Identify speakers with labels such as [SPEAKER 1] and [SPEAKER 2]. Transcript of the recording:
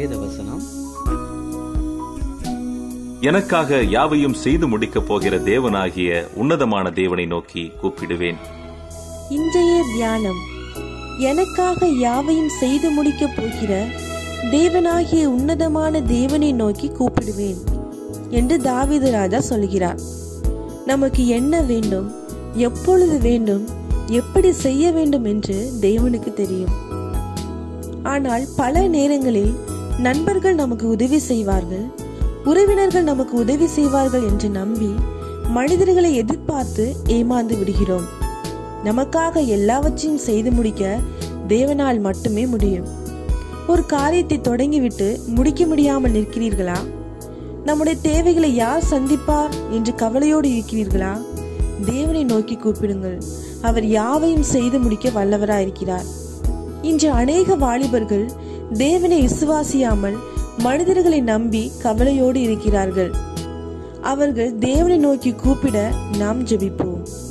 [SPEAKER 1] வேத வசனம்
[SPEAKER 2] எனக்காக யாவையும் செய்து முடிக்கப் போகிற தேவனாகிய உன்னதமான தேவனை நோக்கி கூப்பிடுவேன்
[SPEAKER 3] இன்றைய தியானம் எனக்காக யாவையும் செய்து முடிக்கப் போகிற தேவனாகிய உன்னதமான தேவனை நோக்கி கூப்பிடுவேன் என்று தாவீது ராஜா சொல்கிறார் நமக்கு என்ன வேண்டும் எப்பொழுது வேண்டும் எப்படி செய்ய வேண்டும் என்று தேவனுக்கு தெரியும் ஆனால் பல நேரங்களில் நண்பர்கள் நமக்கு உதவி செய்வார்கள் உறவினர்கள் நமக்கு உதவி செய்வார்கள் என்று நம்பி மனிதர்களை எதிர்பார்த்து ஏமாந்து விடுகிறோம் நமக்காக எல்லாவற்றையும் செய்து முடிக்க தேவனால் மட்டுமே முடியும் ஒரு காரியத்தை தொடங்கிவிட்டு முடிக்க முடியாமல் நிற்கிறீர்களா நம்முடைய தேவைகளை யார் சந்திப்பார் என்று கவலையோடு இருக்கிறீர்களா தேவனை நோக்கி கூப்பிடுங்கள் அவர் யாவையும் செய்து முடிக்க வல்லவராயிருக்கிறார் இன்று அநேக வாலிபர்கள் தேவனை விசுவாசியாமல் மனிதர்களை நம்பி கவலையோடு இருக்கிறார்கள் அவர்கள் தேவனை நோக்கி கூப்பிட நாம் ஜெபிப்போம்